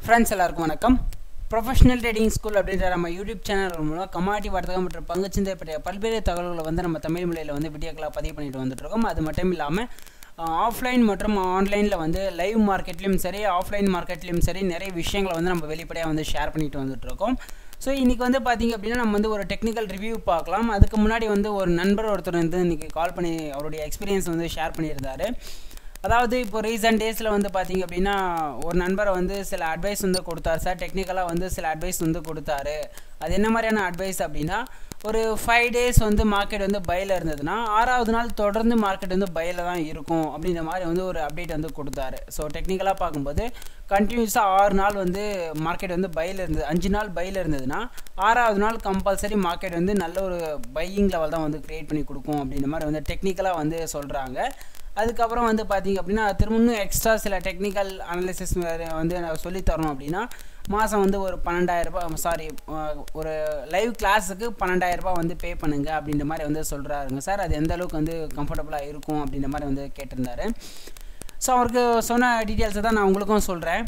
friends எல்லாருக்கும் வணக்கம் professional trading school அப்படின்ற நம்ம யூடியூப் சேனல் மூலம் கமாட்டி வர்த்தகம் மற்றும் பங்குச்சந்தை பற்றிய பல்வேறு தகவல்களை வந்து நம்ம தமிழ் மொழியில் வந்து வீடியோக்களாக பதிவு பண்ணிட்டு வந்துட்டு இருக்கோம் அது மட்டும் இல்லாமல் ஆஃப்லைன் மற்றும் ஆன்லைனில் வந்து லைவ் மார்க்கெட்லேயும் சரி ஆஃப்லைன் மார்க்கெட்லேயும் சரி நிறைய விஷயங்களை வந்து நம்ம வெளிப்படையாக வந்து ஷேர் பண்ணிட்டு வந்துட்டு இருக்கோம் ஸோ இன்றைக்கி வந்து பார்த்திங்க அப்படின்னா நம்ம வந்து ஒரு டெக்னிக்கல் ரிவ்யூ பார்க்கலாம் அதுக்கு முன்னாடி வந்து ஒரு நண்பர் ஒருத்தர் வந்து இன்றைக்கி கால் பண்ணி அவருடைய எக்ஸ்பீரியன்ஸ் வந்து ஷேர் பண்ணியிருந்தாரு அதாவது இப்போ ரீசன்ட் டேஸில் வந்து பார்த்தீங்க அப்படின்னா ஒரு நண்பரை வந்து சில அட்வைஸ் வந்து கொடுத்தாரு சார் டெக்னிக்கலாக வந்து சில அட்வைஸ் வந்து கொடுத்தாரு அது என்ன மாதிரியான அட்வைஸ் அப்படின்னா ஒரு ஃபைவ் டேஸ் வந்து மார்க்கெட் வந்து பையில் இருந்ததுன்னா ஆறாவது நாள் தொடர்ந்து மார்க்கெட் வந்து பையில் தான் இருக்கும் அப்படின்ற மாதிரி வந்து ஒரு அப்டேட் வந்து கொடுத்தாரு ஸோ டெக்னிக்கலாக பார்க்கும்போது கண்டினியூஸாக ஆறு நாள் வந்து மார்க்கெட் வந்து பையில் இருந்தது அஞ்சு நாள் பையில் இருந்ததுன்னா ஆறாவது நாள் கம்பல்சரி மார்க்கெட் வந்து நல்ல ஒரு பையிங் லெவல் தான் வந்து க்ரியேட் பண்ணி கொடுக்கும் அப்படின்ற மாதிரி வந்து டெக்னிக்கலாக வந்து சொல்கிறாங்க அதுக்கப்புறம் வந்து பார்த்தீங்க அப்படின்னா திரும்ப இன்னும் எக்ஸ்ட்ரா சில டெக்னிக்கல் அனாலிசிஸ் வந்து சொல்லி தரணும் அப்படின்னா மாதம் வந்து ஒரு பன்னெண்டாயிரரூபா சாரி ஒரு லைவ் கிளாஸுக்கு பன்னெண்டாயிரரூபா வந்து பே பண்ணுங்க அப்படின்ற மாதிரி வந்து சொல்கிறாருங்க சார் அது எந்த அளவுக்கு வந்து கம்ஃபர்டபுளாக இருக்கும் அப்படின்ற மாதிரி வந்து கேட்டிருந்தாரு ஸோ அவருக்கு சொன்ன டீட்டெயில்ஸை தான் நான் உங்களுக்கும் சொல்கிறேன்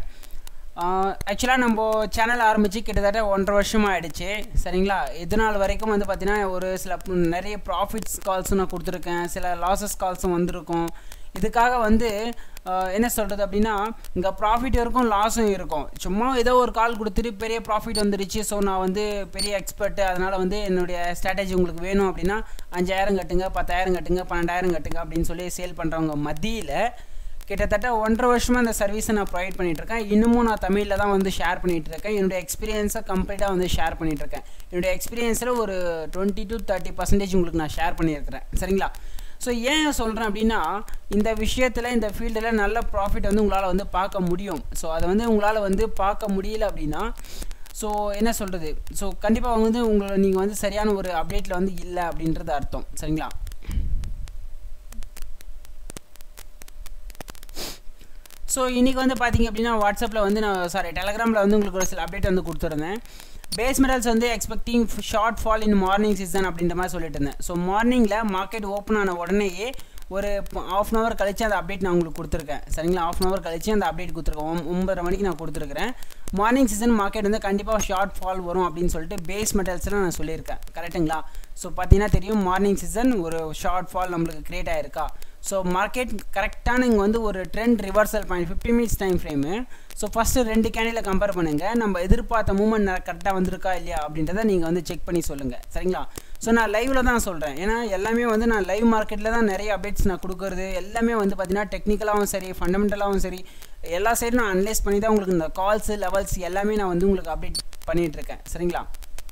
ஆக்சுவலாக நம்ம சேனல் ஆரம்பித்து கிட்டத்தட்ட ஒன்றரை வருஷமாக ஆகிடுச்சு சரிங்களா இது நாள் வரைக்கும் வந்து பார்த்திங்கன்னா ஒரு சில நிறைய ப்ராஃபிட்ஸ் கால்ஸும் நான் கொடுத்துருக்கேன் சில லாஸஸ் கால்ஸும் வந்திருக்கும் இதுக்காக வந்து என்ன சொல்கிறது அப்படின்னா இங்கே ப்ராஃபிட் இருக்கும் லாஸும் இருக்கும் சும்மா ஏதோ ஒரு கால் கொடுத்துட்டு பெரிய ப்ராஃபிட் வந்துருச்சு ஸோ நான் வந்து பெரிய எக்ஸ்பர்ட்டு அதனால் வந்து என்னுடைய ஸ்ட்ராட்டஜி உங்களுக்கு வேணும் அப்படின்னா அஞ்சாயிரம் கட்டுங்க பத்தாயிரம் கட்டுங்க பன்னெண்டாயிரம் கட்டுங்க அப்படின்னு சொல்லி சேல் பண்ணுறவங்க மத்தியில் கிட்டத்தட்ட ஒன்றரை வருஷமாக இந்த சர்வீஸை நான் ப்ரொவைட் பண்ணிகிட்ருக்கேன் இன்னமும் நான் தமிழில் தான் வந்து ஷேர் பண்ணிகிட்ருக்கேன் என்னுடைய எக்ஸ்பீரியன்ஸை கம்ப்ளீட்டாக வந்து ஷேர் பண்ணிகிட்ருக்கேன் என்னுடைய எக்ஸ்பீரியன்ஸில் ஒரு டுவெண்ட்டி டு தேர்ட்டி பர்சன்டேஜ் உங்களுக்கு நான் ஷேர் பண்ணியிருக்கிறேன் சரிங்களா ஸோ ஏன் சொல்கிறேன் அப்படின்னா இந்த விஷயத்தில் இந்த ஃபீல்டில் நல்ல ப்ராஃபிட் வந்து உங்களால் வந்து பார்க்க முடியும் ஸோ அதை வந்து உங்களால் வந்து பார்க்க முடியல அப்படின்னா ஸோ என்ன சொல்கிறது ஸோ கண்டிப்பாக வந்து உங்களை நீங்கள் வந்து சரியான ஒரு அப்டேட்டில் வந்து இல்லை அப்படின்றது அர்த்தம் சரிங்களா ஸோ இன்றைக்கி வந்து பார்த்திங்க அப்படின்னா வாட்ஸ்அப்பில் வந்து நான் சாரி டெலகிராமில் வந்து உங்களுக்கு ஒரு சில அப்டேட் வந்து கொடுத்துருந்தேன் பேஸ் மெடல்ஸ் வந்து expecting short fall in morning session அப்படின்ற மாதிரி சொல்லிட்டு இருந்தேன் ஸோ மார்னிங்கில் மார்க்கெட் ஓப்பன் ஆன உடனேயே ஒரு ஆஃப் அன் ஹவர் கழிச்சு அந்த அப்டேட் நான் உங்களுக்கு கொடுத்துருக்கேன் சரிங்களா ஆஃப் அன் ஹவர் கழிச்சு அந்த அப்டேட் கொடுத்துருக்கேன் ஒன்பதரை மணிக்கு நான் கொடுத்துருக்கிறேன் மார்னிங் சீசன் மார்க்கெட் வந்து கண்டிப்பாக ஷார்ட் ஃபால் வரும் அப்படின்னு சொல்லிட்டு பேஸ் மெட்டல்ஸ்லாம் நான் சொல்லியிருக்கேன் கரெக்டுங்களா ஸோ பார்த்தீங்கன்னா தெரியும் மார்னிங் சீசன் ஒரு ஷார்ட் ஃபால் நம்மளுக்கு க்ரியேட் ஆகிருக்கா ஸோ மார்க்கெட் கரெக்டான இங்கே வந்து ஒரு trend reversal point fifty minutes time frame so first ரெண்டு கேண்டில் கம்பேர் பண்ணுங்கள் நம்ம எதிர்பார்த்த மூமெண்ட் கரெக்டாக வந்திருக்கா இல்லையா அப்படின்றத நீங்கள் வந்து செக் பண்ணி சொல்லுங்கள் சரிங்களா ஸோ நான் லைவில் தான் சொல்கிறேன் ஏன்னா எல்லாமே வந்து நான் லைவ் மார்க்கெட்டில் தான் நிறைய அப்டேட்ஸ் நான் கொடுக்குறது எல்லாமே வந்து பார்த்திங்கன்னா டெக்னிக்கலாகவும் சரி ஃபண்டமெண்டலாகவும் சரி எல்லா சைடும் நான் அனலைஸ் பண்ணி தான் உங்களுக்கு இந்த கால்ஸு லெவல்ஸ் எல்லாமே நான் வந்து உங்களுக்கு அப்டேட் பண்ணிகிட்ருக்கேன் சரிங்களா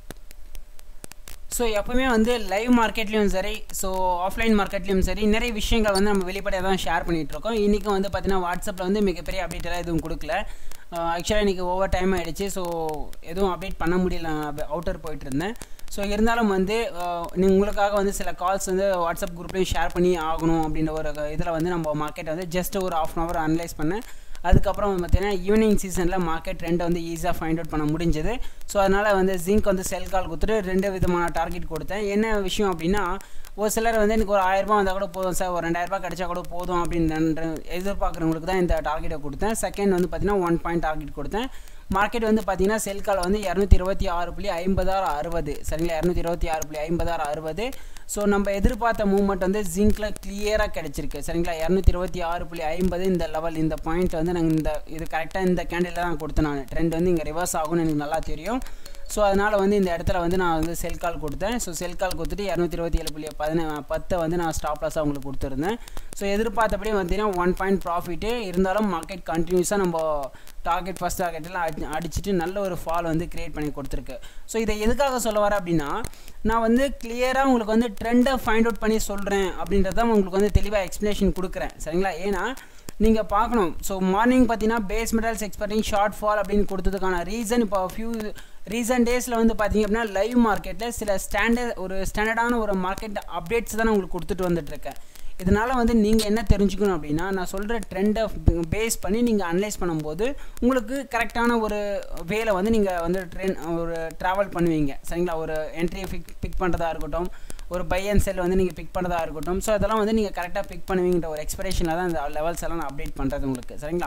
ஸோ எப்போவுமே வந்து லைவ் மார்க்கெட்லேயும் சரி ஸோ ஆஃப்லைன் மார்க்கெட்லேயும் சரி நிறைய விஷயங்கள் வந்து நம்ம வெளிப்படையாக தான் ஷேர் பண்ணிகிட்ருக்கோம் இன்றைக்கும் வந்து பார்த்திங்கன்னா வாட்ஸ்அப்பில் வந்து மிகப்பெரிய அப்டேட்டெல்லாம் எதுவும் கொடுக்கல ஆக்சுவலாக இன்றைக்கி ஓவர் டைம் ஆகிடுச்சு ஸோ எதுவும் அப்டேட் பண்ண முடியல அவுட்டர் போயிட்டு இருந்தேன் ஸோ இருந்தாலும் வந்து உங்களுக்காக வந்து சில கால்ஸ் வந்து வாட்ஸ்அப் குரூப்லேயும் ஷேர் பண்ணி ஆகணும் அப்படின்ற ஒரு இதில் வந்து நம்ம மார்க்கெட்டை வந்து ஜஸ்ட் ஒரு ஆஃப் அன் ஹவர் அனலைஸ் பண்ணேன் அதுக்கப்புறம் பார்த்தீங்கன்னா ஈவினிங் சீசனில் மார்க்கெட் ரெண்டை வந்து ஈஸியாக ஃபைண்ட் அவுட் பண்ண முடிஞ்சது ஸோ அதனால் வந்து ஜிங்க் வந்து செல் கால் கொடுத்துட்டு ரெண்டு விதமான டார்கெட் கொடுத்தேன் என்ன விஷயம் அப்படின்னா ஒரு சிலர் வந்து எனக்கு ஒரு ஆயிரரூபா வந்தால் கூட போதும் சார் ஒரு ரெண்டாயிரரூபா கிடச்சா கூட போதும் அப்படின்னு எதிர்பார்க்குறவங்களுக்கு தான் இந்த டார்கெட்டை கொடுத்தேன் செகண்ட் வந்து பார்த்தீங்கன்னா ஒன் பாயிண்ட் டார்கெட் கொடுத்தேன் மார்க்கெட் வந்து பார்த்தீங்கன்னா செல் கால் வந்து இரநூத்தி இருபத்தி ஆறு புள்ளி ஐம்பதாறு அறுபது சரிங்களா இரநூத்தி இருபத்தி ஆறு புள்ளி ஐம்பதாறு அறுபது ஸோ நம்ம எதிர்பார்த்த மூவ்மெண்ட் வந்து ஜிங்கில் கிளியராக கிடச்சிருக்கு சரிங்களா இரநூத்தி இருபத்தி ஆறு புள்ளி ஐம்பது இந்த லெவல் இந்த பாயிண்ட் வந்து நாங்கள் இந்த இது கரெக்டாக இந்த கேண்டில் தான் கொடுத்தேன் நான் ட்ரெண்ட் வந்து இங்கே ரிவர்ஸ் ஆகும்னு எனக்கு நல்லா தெரியும் ஸோ அதனால் வந்து இந்த இடத்துல வந்து நான் வந்து செல் கால் கொடுத்தேன் ஸோ செல் கால் கொடுத்துட்டு இரநூத்தி இருபத்தி ஏழு புள்ளி பதின பத்தை வந்து நான் ஸ்டாப் லாஸாக உங்களுக்கு கொடுத்துருந்தேன் ஸோ எதிர்பார்த்தபடி பார்த்தீங்கன்னா ஒன் பாயிண்ட் ப்ராஃபிட்டு இருந்தாலும் மார்க்கெட் கண்டினியூஸாக நம்ம டார்கெட் ஃபஸ்ட் டார்கெட்டெல்லாம் அடி அடிச்சுட்டு நல்ல ஒரு ஃபால் வந்து க்ரியேட் பண்ணி கொடுத்துருக்கு ஸோ இதை எதுக்காக சொல்ல வரேன் அப்படின்னா நான் வந்து கிளியராக உங்களுக்கு வந்து ட்ரெண்டை ஃபைண்ட் அவுட் பண்ணி சொல்கிறேன் அப்படின்றத உங்களுக்கு வந்து தெளிவாக எக்ஸ்ப்ளனேஷன் கொடுக்குறேன் சரிங்களா ஏன்னா நீங்கள் பார்க்கணும் ஸோ மார்னிங் பார்த்தீங்கன்னா base metals expecting short fall அப்படின்னு கொடுத்ததுக்கான ரீசன் இப்போ ஃபியூ ரீசன்ட் டேஸில் வந்து பார்த்தீங்க அப்படின்னா லைவ் மார்க்கெட்டில் சில ஸ்டாண்டர்ட் ஒரு ஸ்டாண்டர்டான ஒரு மார்க்கெட் அப்டேட்ஸ் தான் நான் உங்களுக்கு கொடுத்துட்டு வந்துட்டுருக்கேன் இதனால் வந்து நீங்கள் என்ன தெரிஞ்சுக்கணும் அப்படின்னா நான் சொல்கிற ட்ரெண்டை பேஸ் பண்ணி நீங்கள் அனலைஸ் பண்ணும்போது உங்களுக்கு கரெக்டான ஒரு வேலை வந்து நீங்கள் வந்து ட்ரென் ஒரு ட்ராவல் பண்ணுவீங்க சரிங்களா ஒரு என்ட்ரி பிக் பிக் பண்ணுறதா இருக்கட்டும் ஒரு பை அண்ட் செல் வந்து நீங்கள் பிக் பண்ணுறதா இருக்கட்டும் ஸோ அதெல்லாம் வந்து நீங்கள் கரெக்டாக பிக் பண்ணுவீங்கிற ஒரு எக்ஸ்பெக்டேஷனில் தான் இந்த லெவல்ஸ் எல்லாம் நான் அப்டேட் பண்ணுறது உங்களுக்கு சரிங்களா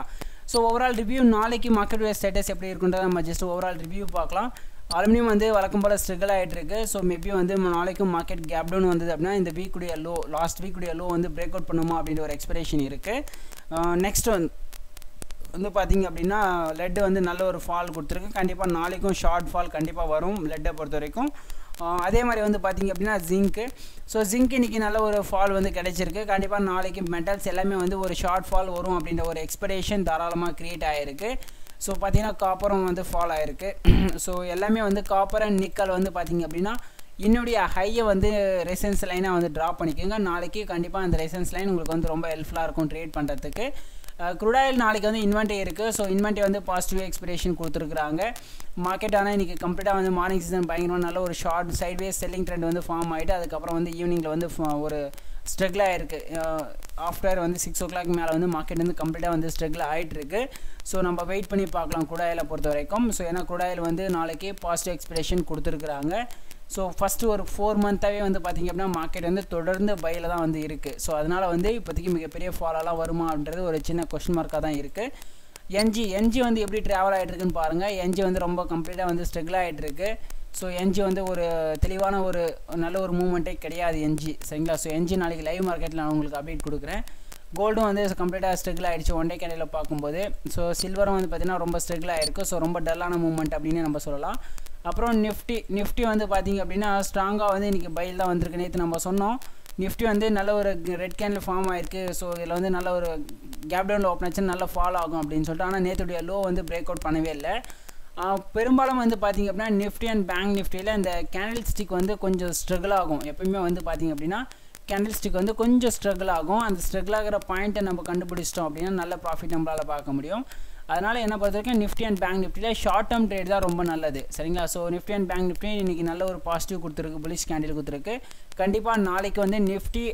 ஸோ ஓவரால் ரிவ்யூ நாளைக்கு மார்க்கெட் ஸ்டேட்டஸ் எப்படி இருக்குன்றத நம்ம ஜஸ்ட் ஓவரால் ரிவ்யூ பார்க்கலாம் அலுமினியம் வந்து வழக்கம் போல் ஸ்ட்ரகிள் ஆகிட்டு இருக்கு ஸோ மேபி வந்து நாளைக்கும் மார்க்கெட் கேப் டவுன் வந்தது அப்படின்னா இந்த வீக்குடைய லோ லாஸ்ட் வீக்குடைய லோ வந்து பிரேக் அவுட் பண்ணுமா அப்படின்ற ஒரு எக்ஸ்பெக்டேஷன் இருக்குது நெக்ஸ்ட் வந்து வந்து பார்த்திங்க அப்படின்னா லெட்டு வந்து நல்ல ஒரு ஃபால் கொடுத்துருக்கு கண்டிப்பாக நாளைக்கும் ஷார்ட் ஃபால் கண்டிப்பாக வரும் லெட்டை பொறுத்த வரைக்கும் அதே மாதிரி வந்து பார்த்திங்க அப்படின்னா ஜிங்க்கு ஸோ ஜிங்க் இன்றைக்கி நல்ல ஒரு ஃபால் வந்து கிடைச்சிருக்கு கண்டிப்பாக நாளைக்கு மெட்டல்ஸ் எல்லாமே வந்து ஒரு ஷார்ட் ஃபால் வரும் அப்படின்ற ஒரு எக்ஸ்பெக்டேஷன் தாராளமாக க்ரியேட் ஆகிருக்கு ஸோ பார்த்தீங்கன்னா காப்பரும் வந்து ஃபால் ஆகிருக்கு ஸோ எல்லாமே வந்து காப்பர் அண்ட் நிக்கல் வந்து பார்த்திங்க அப்படின்னா என்னுடைய ஹையை வந்து ரெசன்ஸ் லைனாக வந்து ட்ரா பண்ணிக்கோங்க நாளைக்கு கண்டிப்பாக அந்த ரெசன்ஸ் லைன் உங்களுக்கு வந்து ரொம்ப ஹெல்ப்ஃபுல்லாக இருக்கும் ட்ரேட் பண்ணுறதுக்கு குரூடாயில் நாளைக்கு வந்து இன்வென்ட்ரி இருக்குது ஸோ இன்வென்ட்ரி வந்து பாசிட்டிவ் எக்ஸ்பிரேஷன் கொடுத்துருக்குறாங்க மார்க்கெட் ஆனால் இன்றைக்கி கம்ப்ளீட்டாக வந்து மார்னிங் சீசன் பயங்கரமாக நல்ல ஒரு ஷார்ட் சைட்வேஸ் செல்லிங் ட்ரெண்ட் வந்து ஃபார்ம் ஆகிட்டு அதுக்கப்புறம் வந்து ஈவினிங்கில் வந்து ஒரு ஸ்ட்ரகிள் ஆகிருக்கு ஆஃப்டர் வந்து சிக்ஸ் ஓ கிளாக் மேலே வந்து மார்க்கெட் வந்து கம்ப்ளீட்டாக வந்து ஸ்ட்ரகிள் ஆகிட்டு இருக்கு ஸோ நம்ம வெயிட் பண்ணி பார்க்கலாம் குடாயில் பொறுத்த வரைக்கும் ஸோ ஏன்னா குடாயில் வந்து நாளைக்கு பாசிட்டிவ் எக்ஸ்பிரேஷன் கொடுத்துருக்குறாங்க ஸோ ஃபஸ்ட்டு ஒரு ஃபோர் மந்த்தாகவே வந்து பார்த்திங்க அப்படின்னா மார்க்கெட் வந்து தொடர்ந்து பையில் தான் வந்து இருக்குது ஸோ அதனால் வந்து இப்போதைக்கு மிகப்பெரிய ஃபாலெல்லாம் வருமா அப்படின்றது ஒரு சின்ன கொஷின் மார்க்காக தான் இருக்குது என்ஜி என்ஜி வந்து எப்படி ட்ராவல் ஆகிட்டு இருக்குன்னு பாருங்கள் என்ஜி வந்து ரொம்ப கம்ப்ளீட்டாக வந்து ஸ்ட்ரகிள் ஆகிட்டு இருக்கு ஸோ என்ஜி வந்து ஒரு தெளிவான ஒரு நல்ல ஒரு மூமெண்ட்டே கிடையாது என்ஜி சரிங்களா ஸோ என்ஜி நாளைக்கு லைவ் மார்க்கெட்டில் நான் உங்களுக்கு அப்டேட் கொடுக்குறேன் கோல்டும் வந்து கம்ப்ளீட்டாக ஸ்ட்ரகிள் ஆகிடுச்சு ஒன் டே கேண்டில் பார்க்கும்போது ஸோ சில்வரும் வந்து பார்த்திங்கன்னா ரொம்ப ஸ்ட்ரகிள் ஆகிருக்கு ஸோ ரொம்ப டல்லான மூமெண்ட் அப்படின்னு நம்ம சொல்லலாம் அப்புறம் நிஃப்டி நிஃப்டி வந்து பார்த்திங்க அப்படின்னா ஸ்ட்ராங்காக வந்து இன்றைக்கி பைல் தான் வந்திருக்கு நேற்று நம்ம சொன்னோம் நிஃப்டி வந்து நல்ல ஒரு ரெட் கேண்டில் ஃபார்ம் ஆயிருக்கு ஸோ இதில் வந்து நல்ல ஒரு கேப் டவுனில் ஓப்பன் ஆச்சு நல்லா ஃபாலோ ஆகும் அப்படின்னு சொல்லிட்டு ஆனால் நேற்றுடைய லோ வந்து பிரேக் அவுட் பண்ணவே இல்லை பெரும்பாலும் வந்து பார்த்திங்க அப்படின்னா நிஃப்டி அண்ட் பேங்க் நிஃப்டியில் இந்த கேண்டில் ஸ்டிக் வந்து கொஞ்சம் ஸ்ட்ரகிள் ஆகும் எப்பயுமே வந்து பார்த்திங்க அப்படின்னா கேண்டில் ஸ்டிக் வந்து கொஞ்சம் ஸ்ட்ரகிள் ஆகும் அந்த ஸ்ட்ரகிள் ஆகிற பாயிண்ட்டை நம்ம கண்டுபிடிச்சிட்டோம் அப்படின்னா நல்ல ப்ராஃபிட் நம்மளால் பார்க்க முடியும் அதனால் என்ன பொறுத்த வரைக்கும் நிஃப்டி அண்ட் பேங்க் நிஃப்டியில் ஷார்ட் டேர்ம் ட்ரேட் தான் ரொம்ப நல்லது சரிங்களா so Nifty and Bank Nifty இன்றைக்கி நல்ல ஒரு பாசிட்டிவ் கொடுத்துருக்கு புலிஷ் கேண்டில் கொடுத்துருக்கு கண்டிப்பாக நாளைக்கு வந்து நிஃப்டி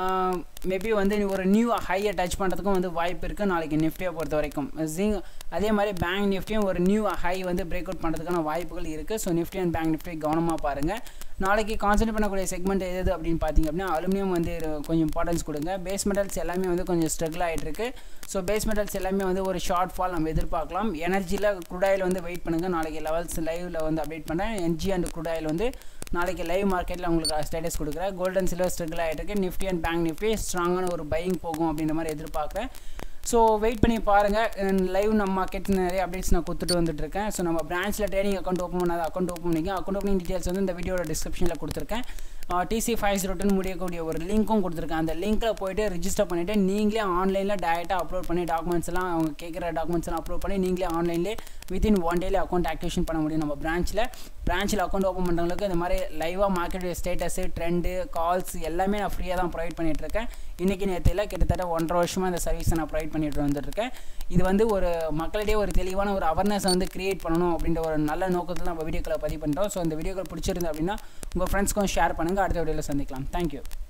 மேபி வந்து ஒரு நியூ ஹையை டச் பண்ணுறதுக்கும் வந்து வாய்ப்பு இருக்குது நாளைக்கு நிஃப்டியை பொறுத்த வரைக்கும் ஜிங் அதே மாதிரி பேங்க் நிஃப்டியும் ஒரு நியூ ஹை வந்து பிரேக் அவுட் பண்ணுறதுக்கான வாய்ப்புகள் இருக்குது so Nifty and Bank Nifty கவனமாக பாருங்கள் நாளைக்கு கான்சன்ட்ரேட் பண்ணக்கூடிய செக்மெண்ட் எது அப்படின்னு பார்த்தீங்க அப்படின்னா அலுமினியம் வந்து கொஞ்சம் இம்பார்ட்டன்ஸ் கொடுங்க பேஸ் மெட்டல்ஸ் எல்லாமே வந்து கொஞ்சம் ஸ்ட்ரகிள் ஆகிட்டு இருக்கு ஸோ பேஸ் மெட்டல்ஸ் எல்லாமே வந்து ஒரு ஷார்ட் ஃபால் நம்ம எதிர்பார்க்கலாம் எனர்ஜியில் குடாயில் வந்து வெயிட் பண்ணுங்கள் நாளைக்கு லெவல்ஸ் லைவில் வந்து அப்டேட் பண்ணேன் என்ஜி அண்ட் குடாயில் வந்து நாளைக்கு லைவ் மார்க்கெட்டில் உங்களுக்கு ஸ்டேட்டஸ் கொடுக்குறேன் கோல்டன் சில்வர் ஸ்ட்ரகிள் ஆகிட்டு இருக்கு நிஃப்டி அண்ட் பேங்க் நிஃப்டி ஸ்ட்ராங்கான ஒரு பையிங் போகும் அப்படின்ற மாதிரி எதிர்பார்க்குறேன் ஸோ வெயிட் பண்ணி பாருங்கள் லைவ் நம்ம மார்க்கெட் நிறைய அப்டேட்ஸ் நான் கொடுத்துட்டு வந்துட்டுருக்கேன் ஸோ நம்ம பிரான்ச்சில் ட்ரேடிங் அக்கௌண்ட் ஓப்பன் பண்ணாத அக்கௌண்ட் ஓப்பன் பண்ணிங்க அக்கௌண்ட் ஓப்பனிங் டீட்டெயில்ஸ் வந்து இந்த வீடியோட டிஸ்கிரிப்ஷனில் கொடுத்துருக்கேன் டிசி ஃபைவ் ஜீரோ டென் முடியக்கூடிய ஒரு லிங்க்கும் கொடுத்துருக்கேன் அந்த லிங்க்கில் போய்ட்டு ரிஜிஸ்டர் பண்ணிவிட்டு நீங்களே ஆன்லைனில் டேரெக்டாக அப்லோட் பண்ணி டாக்குமெண்ட்ஸ் எல்லாம் அவங்க கேட்குற டாக்குமெண்ட்ஸ் எல்லாம் அப்லோட் பண்ணி நீங்களே ஆன்லைன்லேயே வித்தின் ஒன் டேல அக்கௌண்ட் ஆக்டிவேஷன் பண்ண முடியும் நம்ம பிரான்ச்சில் பிரான்ச்சில் அக்கௌண்ட் ஓப்பன் பண்ணுறவங்களுக்கு இந்த மாதிரி லைவாக மார்க்கெட் ஸ்டேட்டஸு ட்ரெண்டு கால்ஸ் எல்லாமே நான் ஃப்ரீயாக தான் ப்ரொவைட் பண்ணிகிட்ருக்கேன் இன்றைக்கி நேரத்தில் கிட்டத்தட்ட ஒன்றரை வருஷமாக இந்த சர்வீஸை நான் ப்ரொவைட் பண்ணிட்டு வந்துட்டுருக்கேன் இது வந்து ஒரு மக்களிடையே ஒரு தெளிவான ஒரு அவேர்னஸை வந்து கிரியேட் பண்ணணும் அப்படின்ற ஒரு நல்ல நோக்கத்தில் நம்ம வீடியோக்களை பதிவு பண்ணுறோம் ஸோ இந்த வீடியோக்கள் பிடிச்சிருந்து அப்படின்னா உங்கள் ஃப்ரெண்ட்ஸ்க்கும் ஷேர் பண்ணுங்கள் அடுத்த வீடியோவில் சந்திக்கலாம் தேங்க்யூ